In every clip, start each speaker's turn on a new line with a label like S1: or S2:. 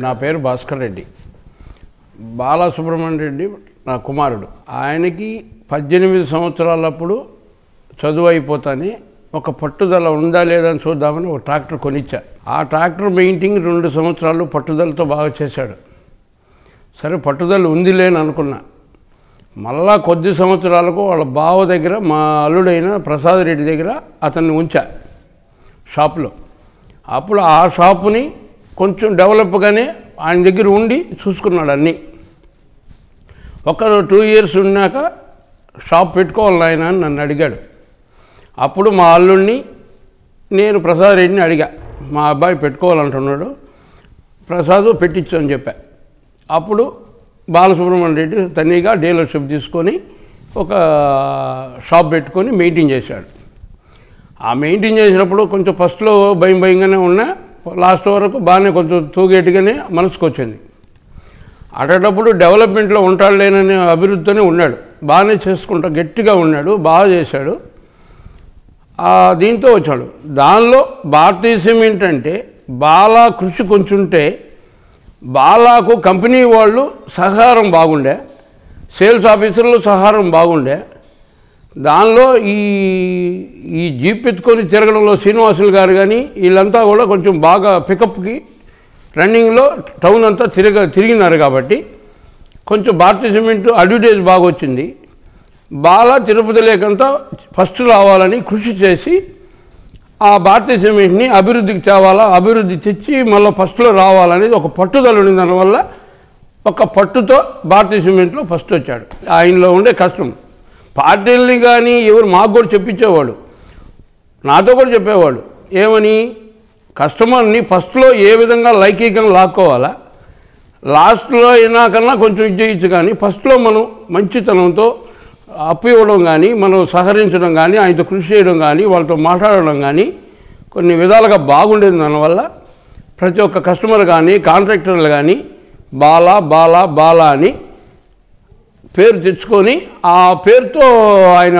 S1: నా పేరు భాస్కర్ రెడ్డి బాలసుబ్రహ్మణ్య రెడ్డి నా కుమారుడు ఆయనకి పద్దెనిమిది సంవత్సరాలప్పుడు చదువు అయిపోతాని ఒక పట్టుదల ఉందా లేదా అని చూద్దామని ఒక ట్రాక్టర్ కొనిచ్చా ఆ ట్రాక్టర్ మెయింటింగ్ రెండు సంవత్సరాలు పట్టుదలతో బాగా చేశాడు సరే పట్టుదల ఉందిలే అని అనుకున్నా మళ్ళా కొద్ది సంవత్సరాలకు వాళ్ళ బావ దగ్గర మా అల్లుడైన ప్రసాద్ రెడ్డి దగ్గర అతన్ని ఉంచా షాప్లో అప్పుడు ఆ షాపుని కొంచెం డెవలప్గానే ఆయన దగ్గర ఉండి చూసుకున్నాడు అన్నీ ఒక టూ ఇయర్స్ ఉన్నాక షాప్ పెట్టుకోవాలి ఆయన అని నన్ను అడిగాడు అప్పుడు మా అల్లుడిని నేను ప్రసాద్ రెడ్డిని అడిగా మా అబ్బాయి పెట్టుకోవాలంటున్నాడు ప్రసాద్ పెట్టించు అని చెప్పా అప్పుడు బాలసుబ్రహ్మణ్య రెడ్డి తనీగా డీలర్షిప్ తీసుకొని ఒక షాప్ పెట్టుకొని మెయింటైన్ చేశాడు ఆ మెయింటైన్ చేసినప్పుడు కొంచెం ఫస్ట్లో భయం భయంగానే ఉన్నా లాస్ట్ వరకు బాగానే కొంచెం తూగేట్టుగానే మనసుకు వచ్చింది అటేటప్పుడు డెవలప్మెంట్లో ఉంటాడు లేననే అభివృద్ధితోనే ఉన్నాడు బాగానే చేసుకుంటా గట్టిగా ఉన్నాడు బాగా చేశాడు ఆ దీంతో వచ్చాడు దానిలో భారతదేశం ఏంటంటే బాలా కృషి కొంచెం ఉంటే బాలాకు కంపెనీ వాళ్ళు సహకారం బాగుండే సేల్స్ ఆఫీసర్లు సహకారం బాగుండే దానిలో ఈ ఈ జీప్ ఎత్తుకొని తిరగడంలో శ్రీనివాసులు గారు కానీ వీళ్ళంతా కూడా కొంచెం బాగా పికప్కి రన్నింగ్లో టౌన్ అంతా తిరగ తిరిగినారు కాబట్టి కొంచెం భారతీయ సిమెంట్ అడ్వర్టైజ్ బాగా వచ్చింది బాగా తిరుపతి లేకంతా ఫస్ట్ రావాలని కృషి చేసి ఆ భారతీయ సిమెంట్ని అభివృద్ధికి తేవాలా అభివృద్ధి తెచ్చి మళ్ళీ ఫస్ట్లో రావాలనేది ఒక పట్టుదల ఉంది దానివల్ల ఒక పట్టుతో భారతీయ సిమెంట్లో ఫస్ట్ వచ్చాడు ఆయనలో ఉండే కష్టం పార్టీలని కానీ ఎవరు మాకు కూడా చెప్పించేవాడు నాతో కూడా చెప్పేవాడు ఏమని కస్టమర్ని ఫస్ట్లో ఏ విధంగా లైకీకంగా లాక్కోవాలా లాస్ట్లో అయినా కన్నా కొంచెం ఇది చేయొచ్చు కానీ ఫస్ట్లో మనం మంచితనంతో అప్పు ఇవ్వడం కానీ మనం సహకరించడం కానీ ఆయనతో కృషి చేయడం కానీ వాళ్ళతో మాట్లాడడం కానీ కొన్ని విధాలుగా బాగుండేది దానివల్ల ప్రతి ఒక్క కస్టమర్ కానీ కాంట్రాక్టర్లు కానీ బాలా బాలా బాలా అని పేరు తెచ్చుకొని ఆ పేరుతో ఆయన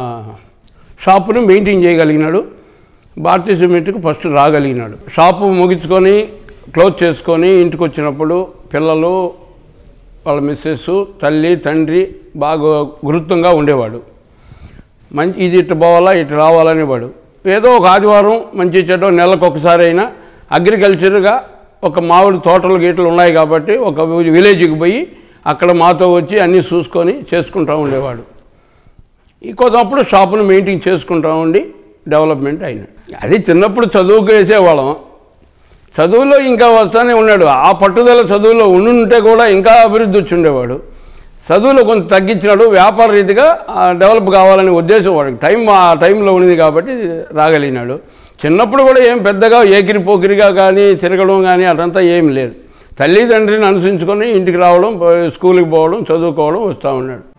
S1: షాపుని మెయింటైన్ చేయగలిగినాడు భారతీయ సిమెంట్కి ఫస్ట్ రాగలిగినాడు షాపు ముగించుకొని క్లోజ్ చేసుకొని ఇంటికి వచ్చినప్పుడు పిల్లలు వాళ్ళ మిస్సెస్ తల్లి తండ్రి బాగా గురుత్వంగా ఉండేవాడు మంచి ఇది ఇటు పోవాలా ఇటు రావాలనేవాడు ఏదో ఒక ఆదివారం మంచి చెడ్డ నెలకు ఒకసారి అయినా అగ్రికల్చర్గా ఒక మామిడి తోటలు గీటలు ఉన్నాయి కాబట్టి ఒక విలేజ్కి పోయి అక్కడ మాతో వచ్చి అన్నీ చూసుకొని చేసుకుంటూ ఉండేవాడు ఈ కొంతప్పుడు షాపును మెయింటైన్ చేసుకుంటూ ఉండి డెవలప్మెంట్ అయినాడు అది చిన్నప్పుడు చదువుకు వేసేవాళ్ళం చదువులో ఇంకా వస్తానే ఉన్నాడు ఆ పట్టుదల చదువులో ఉండుంటే కూడా ఇంకా అభివృద్ధి వచ్చి ఉండేవాడు చదువులో కొంత తగ్గించినాడు వ్యాపార రీతిగా ఆ, డెవలప్ కావాలనే ఉద్దేశం వాడికి టైం ఆ టైంలో ఉన్నది కాబట్టి రాగలిగినాడు చిన్నప్పుడు కూడా ఏం పెద్దగా ఏకిరి పోకిరిగా కానీ తిరగడం కానీ అదంతా ఏం లేదు తల్లిదండ్రిని అనుసరించుకొని ఇంటికి రావడం పో- స్కూల్కి పోవడం చదువుకోవడం వస్తూ ఉన్నాడు